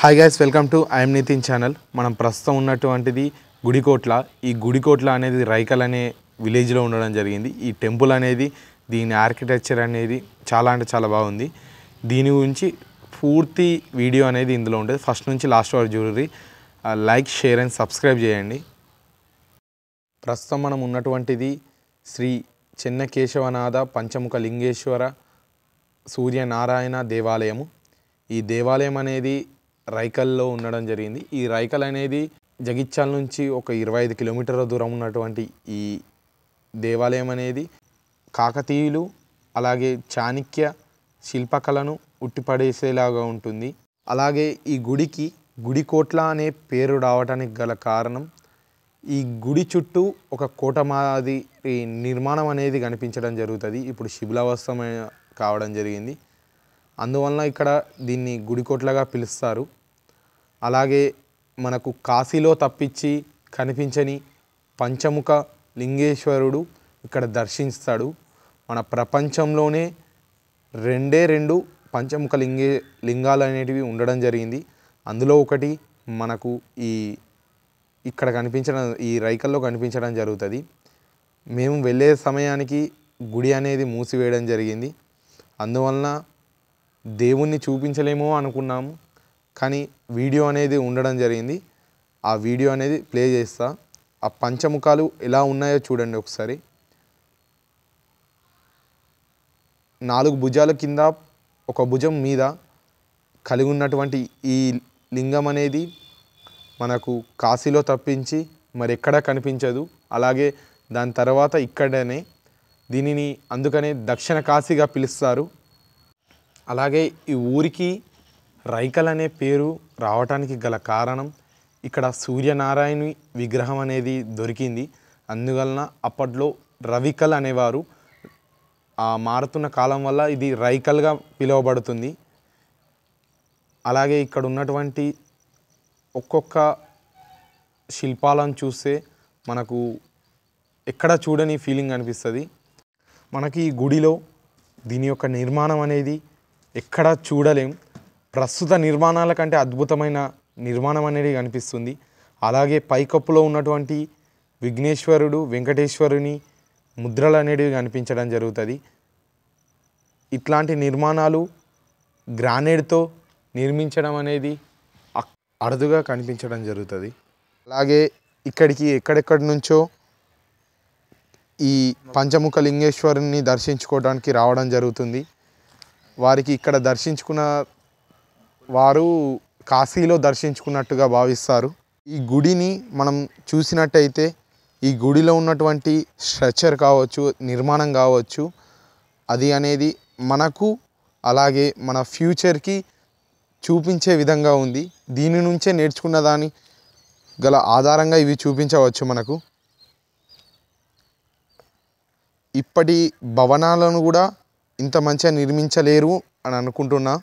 hi guys welcome to I M Nitin channel మనం ప్రస్తుతం ఉన్నటువంటిది గుడికోట్ల ఈ గుడికోట్ల అనేది రైకల్ అనే విలేజ్లో ఉండడం జరిగింది ఈ టెంపుల్ అనేది దీని ఆర్కిటెక్చర్ అనేది చాలా అంటే చాలా బాగుంది దీని గురించి పూర్తి వీడియో అనేది ఇందులో ఉంటుంది ఫస్ట్ నుంచి లాస్ట్ వరకు చూడండి లైక్ షేర్ అండ్ సబ్స్క్రైబ్ చేయండి ప్రస్తుతం మనం ఉన్నటువంటిది శ్రీ చెన్నకేశవనాథ పంచముఖ లింగేశ్వర సూర్యనారాయణ దేవాలయము ఈ దేవాలయం అనేది రైకల్లో ఉండడం జరిగింది ఈ రైకల్ అనేది జగిత్యాల నుంచి ఒక ఇరవై ఐదు కిలోమీటర్ల దూరం ఉన్నటువంటి ఈ దేవాలయం అనేది కాకతీయులు అలాగే చాణక్య శిల్పకళను ఉట్టిపడేసేలాగా ఉంటుంది అలాగే ఈ గుడికి గుడికోట్ల అనే పేరు రావడానికి గల కారణం ఈ గుడి చుట్టూ ఒక కోట మాది ఈ నిర్మాణం అనేది కనిపించడం జరుగుతుంది ఇప్పుడు శిథిలావస్థమ కావడం జరిగింది అందువలన ఇక్కడ దీన్ని గుడికోట్లగా పిలుస్తారు అలాగే మనకు కాశీలో తప్పించి కనిపించని పంచముఖ లింగేశ్వరుడు ఇక్కడ దర్శిస్తాడు మన ప్రపంచంలోనే రెండే రెండు పంచముఖ లింగే లింగాలు అనేటివి ఉండడం జరిగింది అందులో ఒకటి మనకు ఈ ఇక్కడ కనిపించడం ఈ రైకల్లో కనిపించడం జరుగుతుంది మేము వెళ్ళే సమయానికి గుడి అనేది మూసివేయడం జరిగింది అందువలన దేవుణ్ణి చూపించలేమో అనుకున్నాము కానీ వీడియో అనేది ఉండడం జరిగింది ఆ వీడియో అనేది ప్లే చేస్తా ఆ పంచముఖాలు ఎలా ఉన్నాయో చూడండి ఒకసారి నాలుగు భుజాల కింద ఒక భుజం మీద కలిగి ఉన్నటువంటి ఈ లింగం అనేది మనకు కాశీలో తప్పించి మరి ఎక్కడా కనిపించదు అలాగే దాని తర్వాత ఇక్కడనే దీనిని అందుకనే దక్షిణ కాశీగా పిలుస్తారు అలాగే ఈ ఊరికి రైకల్ అనే పేరు రావటానికి గల కారణం ఇక్కడ సూర్యనారాయణి విగ్రహం అనేది దొరికింది అందువలన అప్పట్లో రవికల్ అనేవారు ఆ మారుతున్న కాలం వల్ల ఇది రైకల్గా పిలువబడుతుంది అలాగే ఇక్కడ ఉన్నటువంటి ఒక్కొక్క శిల్పాలను చూస్తే మనకు ఎక్కడ చూడని ఫీలింగ్ అనిపిస్తుంది మనకి ఈ గుడిలో దీని యొక్క నిర్మాణం అనేది ఎక్కడ చూడలేం ప్రస్తుత నిర్మాణాల కంటే అద్భుతమైన నిర్మాణం అనేది కనిపిస్తుంది అలాగే పైకప్పులో ఉన్నటువంటి విఘ్నేశ్వరుడు వెంకటేశ్వరుని ముద్రలు అనేటివి కనిపించడం జరుగుతుంది ఇట్లాంటి నిర్మాణాలు గ్రానైడ్తో నిర్మించడం అనేది అక్- అరుదుగా కనిపించడం జరుగుతుంది అలాగే ఇక్కడికి ఎక్కడెక్కడి నుంచో ఈ పంచముఖ లింగేశ్వరుని దర్శించుకోవడానికి రావడం జరుగుతుంది వారికి ఇక్కడ దర్శించుకున్న వారు కాశీలో దర్శించుకున్నట్టుగా భావిస్తారు ఈ గుడిని మనం చూసినట్టయితే ఈ గుడిలో ఉన్నటువంటి స్ట్రక్చర్ కావచ్చు నిర్మాణం కావచ్చు అది అనేది మనకు అలాగే మన ఫ్యూచర్కి చూపించే విధంగా ఉంది దీని నుంచే నేర్చుకున్న దాని గల ఆధారంగా ఇవి చూపించవచ్చు మనకు ఇప్పటి భవనాలను కూడా ఇంత మంచిగా నిర్మించలేరు అని అనుకుంటున్నా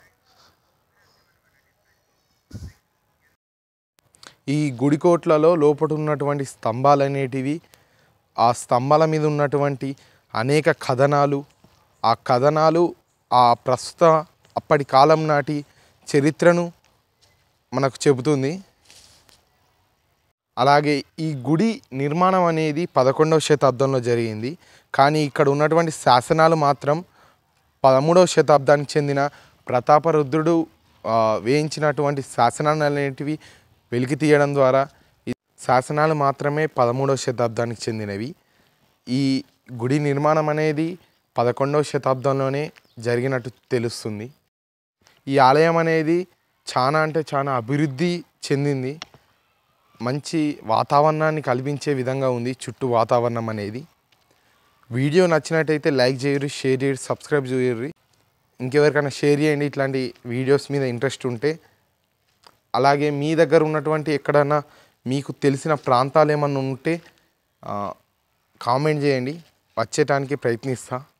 ఈ గుడికోట్లలో లోపల ఉన్నటువంటి స్తంభాలు అనేటివి ఆ స్తంభాల మీద ఉన్నటువంటి అనేక కథనాలు ఆ కథనాలు ఆ ప్రస్తుత అప్పటి కాలం నాటి చరిత్రను మనకు చెబుతుంది అలాగే ఈ గుడి నిర్మాణం అనేది పదకొండవ శతాబ్దంలో జరిగింది కానీ ఇక్కడ ఉన్నటువంటి శాసనాలు మాత్రం పదమూడవ శతాబ్దానికి చెందిన ప్రతాపరుద్రుడు ఆ, వేయించినటువంటి శాసనాలు అనేటివి వెలికి తీయడం ద్వారా ఈ శాసనాలు మాత్రమే పదమూడవ శతాబ్దానికి చెందినవి ఈ గుడి నిర్మాణం అనేది పదకొండవ శతాబ్దంలోనే జరిగినట్టు తెలుస్తుంది ఈ ఆలయం అనేది చాలా అంటే చాలా అభివృద్ధి చెందింది మంచి వాతావరణాన్ని కల్పించే విధంగా ఉంది చుట్టూ వాతావరణం అనేది వీడియో నచ్చినట్టయితే లైక్ చేయరు షేర్ చేయరు సబ్స్క్రైబ్ చేయరు ఇంకెవరికైనా షేర్ చేయండి ఇట్లాంటి వీడియోస్ మీద ఇంట్రెస్ట్ ఉంటే అలాగే మీ దగ్గర ఉన్నటువంటి ఎక్కడన్నా మీకు తెలిసిన ప్రాంతాలు ఏమన్నా ఉంటే కామెంట్ చేయండి వచ్చేటానికి ప్రయత్నిస్తా